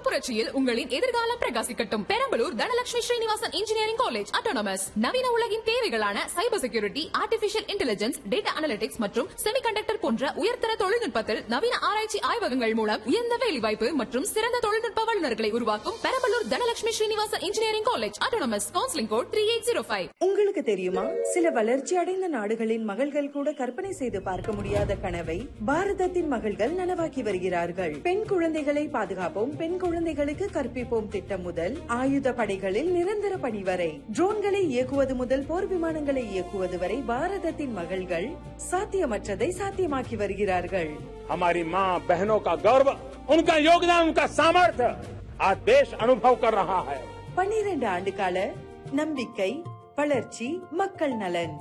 புரட்சியில் உங்களின் எதிர்காலம் பிரகாசிக்கட்டும் Perambalur Dhanalakshmi Srinivasan engineering college autonomous நவீன உலகின் தேவைகளான cyber security artificial intelligence data analytics மற்றும் செமிகண்டக்டர் போன்ற உயர்தர தொழில்நுட்பத்தில் நவீன ஆராய்ச்சி ஆய்வகங்கள் மூலம் உயர்ந்த வேலைவாய்ப்பு மற்றும் சிறந்த தொழில்நுட்ப வல்லுநர்களை உருவாக்கும் Perambalur Dhanalakshmi Srinivasan engineering college autonomous counselling code three eight zero five உங்களுக்கு தெரியுமா சில வளர்ச்சி அடைந்த நாடுகளின் மகள்கள் கூட கற்பனை செய்து பார்க்க முடியாத கனவை பாரதத்தின் மகள்கள் நனவாக்கி வருகிறார்கள் பெண் குழந்தைகளை பாதுகாப்போம் பெண் குழந்தைகளுக்கு கற்பிப்போம் திட்டம் முதல் ஆயுத படைகளில் நிரந்தர பணி வரை ட்ரோன்களை இயக்குவது முதல் போர் விமானங்களை இயக்குவது வரை பாரதத்தின் மகள்கள் சாத்தியமற்றதை சாத்தியமாக்கி வருகிறார்கள் हमारी माँ बहनों का गौरव उनका योगदान उनका सामर्थ्य आज देश अनुभव कर रहा है பன்னிரண்டு ஆண்டு கால நம்பிக்கை வளர்ச்சி மக்கள் நலன்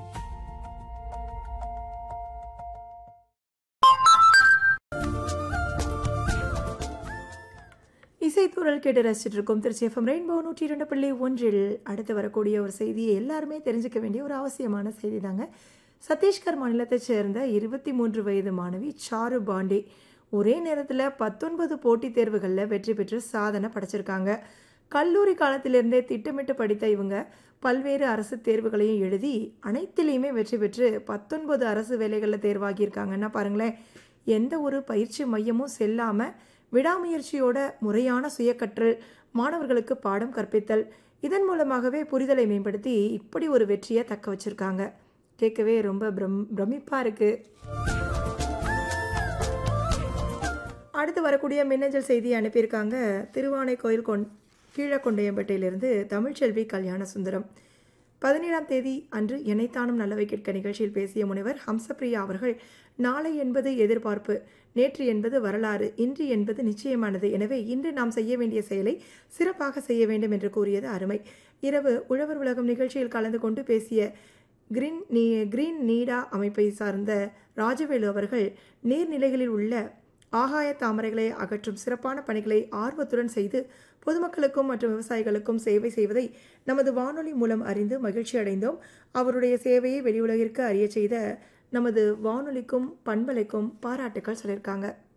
இசைத்தூரல் கேட்டு ரசிச்சுட்டு இருக்கோம் திருச்சி எஃப்எம் ரெயின்போ நூற்றி இரண்டு புள்ளி ஒன்றில் அடுத்து வரக்கூடிய ஒரு செய்தியை எல்லாருமே தெரிஞ்சுக்க வேண்டிய ஒரு அவசியமான செய்தி தாங்க சத்தீஸ்கர் மாநிலத்தைச் சேர்ந்த இருபத்தி மூன்று வயது மாணவி சாரு பாண்டே ஒரே நேரத்தில் பத்தொன்பது போட்டித் தேர்வுகளில் வெற்றி பெற்று சாதனை படைச்சிருக்காங்க கல்லூரி காலத்திலிருந்தே திட்டமிட்டு படித்த இவங்க பல்வேறு அரசு தேர்வுகளையும் எழுதி அனைத்திலையுமே வெற்றி பெற்று பத்தொன்பது அரசு வேலைகளில் தேர்வாகியிருக்காங்கன்னா பாருங்களேன் எந்த ஒரு பயிற்சி மையமும் செல்லாமல் விடாமுயற்சியோட முறையான சுயக்கற்றல் மாணவர்களுக்கு பாடம் கற்பித்தல் இதன் மூலமாகவே புரிதலை மேம்படுத்தி இப்படி ஒரு வெற்றியை தக்க வச்சிருக்காங்க கேட்கவே ரொம்ப பிரம் பிரமிப்பாக இருக்குது அடுத்து வரக்கூடிய மின்னஞ்சல் செய்தி அனுப்பியிருக்காங்க திருவானைக்கோயில் கொண் கீழக்கொண்டையம்பேட்டையிலிருந்து தமிழ்ச்செல்வி கல்யாண சுந்தரம் பதினேழாம் தேதி அன்று இணைத்தானும் நல்லவை கேட்க நிகழ்ச்சியில் பேசிய முனைவர் ஹம்சப்பிரியா அவர்கள் நாளை என்பது எதிர்பார்ப்பு நேற்று என்பது வரலாறு இன்று என்பது நிச்சயமானது எனவே இன்று நாம் செய்ய வேண்டிய செயலை சிறப்பாக செய்ய வேண்டும் என்று கூறியது அருமை இரவு உழவர் உலகம் நிகழ்ச்சியில் கலந்து கொண்டு பேசிய கிரீன் நீ கிரீன் நீடா அமைப்பை சார்ந்த ராஜவேலு அவர்கள் நீர்நிலைகளில் உள்ள ஆகாய தாமரைகளை அகற்றும் சிறப்பான பணிகளை ஆர்வத்துடன் செய்து பொதுமக்களுக்கும் மற்றும் விவசாயிகளுக்கும் சேவை செய்வதை நமது வானொலி மூலம் அறிந்து மகிழ்ச்சி அடைந்தோம் அவருடைய சேவையை வெளியுலகிற்கு அறிய செய்த நமது வானொலிக்கும் பண்பலைக்கும் பாராட்டுக்கள் சொல்லியிருக்காங்க